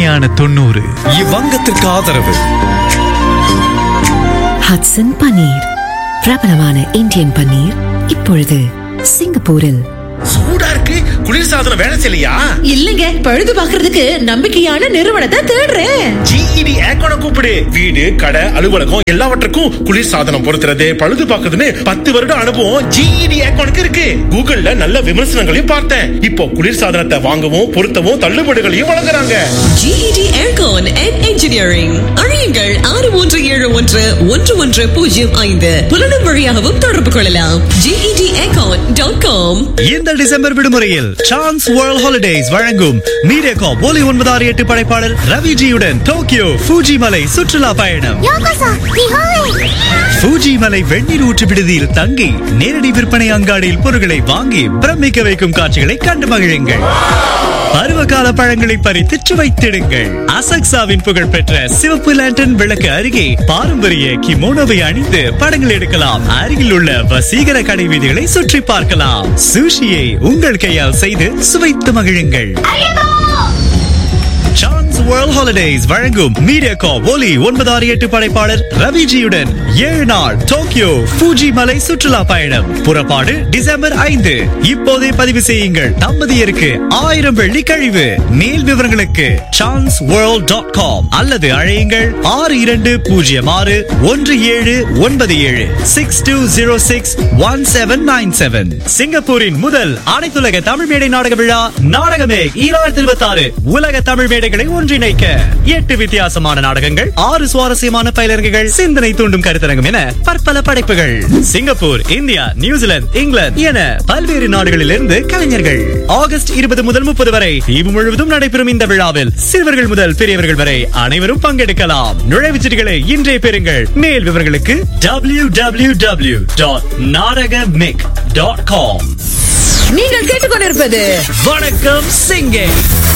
இனிமையான தொண்ணூறு இவ்வங்கத்திற்கு ஆதரவு ஹட்சன் பன்னீர் பிரபலமான இந்தியன் பன்னீர் இப்பொழுது சிங்கப்பூரில் சூடா இருக்கு குளிர்சாதனம் வேலை செய்யலையா இல்லங்க பழுது பாக்குறதுக்கு நம்பிக்கையான நிறுவனத்தை தேடுறேன் ஜிஇடி ஏக்கோன கூப்பிடு வீடு கடை அலுவலகம் எல்லாவற்றுக்கும் குளிர்சாதனம் பொருத்துறது பழுது பார்க்கறதுன்னு பத்து வருடம் அனுபவம் ஜிஇடி ஏக்கோனுக்கு இருக்கு கூகுள்ல நல்ல விமர்சனங்களையும் பார்த்தேன் இப்போ குளிர்சாதனத்தை வாங்கவும் பொருத்தவும் தள்ளுபடிகளையும் வழங்குறாங்க GED Aircon and Engineering அழையுங்கள் ஆறு ஒன்று ஏழு ஒன்று ஒன்று ஒன்று பூஜ்ஜியம் ஐந்து புலனும் வழியாகவும் தொடர்பு கொள்ளலாம் GED Aircon டாட் காம் இந்த டிசம்பர் விடுமுறையில் சான்ஸ் வேர்ல்ட் ஹாலிடேஸ் வழங்கும் மீடியாகாம் ஒலி ஒன்பதாறு எட்டு படைப்பாளர் ரவிஜியுடன் டோக்கியோ ஃபூஜி மலை சுற்றுலா பயணம் ஃபூஜி மலை வெந்நீர் ஊற்று விடுதியில் தங்கி நேரடி விற்பனை அங்காடியில் பொருட்களை வாங்கி பிரமிக்க வைக்கும் காட்சிகளை கண்டு மகிழுங்கள் பருவகால பழங்களை பறித்து சுவைத்திடுங்கள் அசக்சாவின் புகழ்பெற்ற சிவப்பு லேண்டன் விளக்கு அருகே பாரம்பரிய கிமோனோவை அணிந்து படங்கள் எடுக்கலாம் அருகில் உள்ள வசீகர கடை வீதிகளை சுற்றி பார்க்கலாம் சுஷியை உங்கள் கையால் செய்து சுவைத்து மகிழுங்கள் சான்ஸ் வேர்ல்ட் ஹாலிடேஸ் வழங்கும் மீடியா கா ஒலி ஒன்பது ஆறு எட்டு படைப்பாளர் ரவிஜியுடன் ஏழு நாள் டோக்கியோ ஃபூஜி மலை சுற்றுலா பயணம் புறப்பாடு டிசம்பர் ஐந்து இப்போதே பதிவு செய்யுங்கள் தம்பதியருக்கு ஆயிரம் வெள்ளி கழிவு மேல் விவரங்களுக்கு சான்ஸ் வேர்ல்ட் டாட் காம் அல்லது அழையுங்கள் ஆறு இரண்டு பூஜ்ஜியம் ஆறு ஒன்று ஏழு ஒன்பது ஏழு six two zero six one seven nine seven சிங்கப்பூரின் முதல் அனைத்துலக தமிழ் மேடை நாடக விழா நாடகமே ஈராயிரத்தி இருபத்தி ஆறு உலக தமிழ் மேடைகளை ஒன்றிணைக்க எட்டு வித்தியாசமான நாடகங்கள் ஆறு சுவாரஸ்யமான பயிலரங்குகள் சிந்தனை தூண்டும் கருத்தரங்கம் என பற்பல படைப்புகள் சிங்கப்பூர் இந்தியா நியூசிலாந்து இங்கிலாந்து என பல்வேறு நாடுகளிலிருந்து கலைஞர்கள் ஆகஸ்ட் இருபது முதல் முப்பது வரை தீவு முழுவதும் நடைபெறும் இந்த விழாவில் சிறுவர்கள் முதல் பெரியவர்கள் வரை அனைவரும் பங்கெடுக்கலாம் நுழைவுச்சீட்டுகளை இன்றே பெறுங்கள் மேல் விவரங்களுக்கு டபிள்யூ டபிள்யூ டபிள்யூ டாட் நாடகமிக் டாட் காம் நீங்கள் கேட்டுக்கொண்டிருப்பது வணக்கம் சிங்கே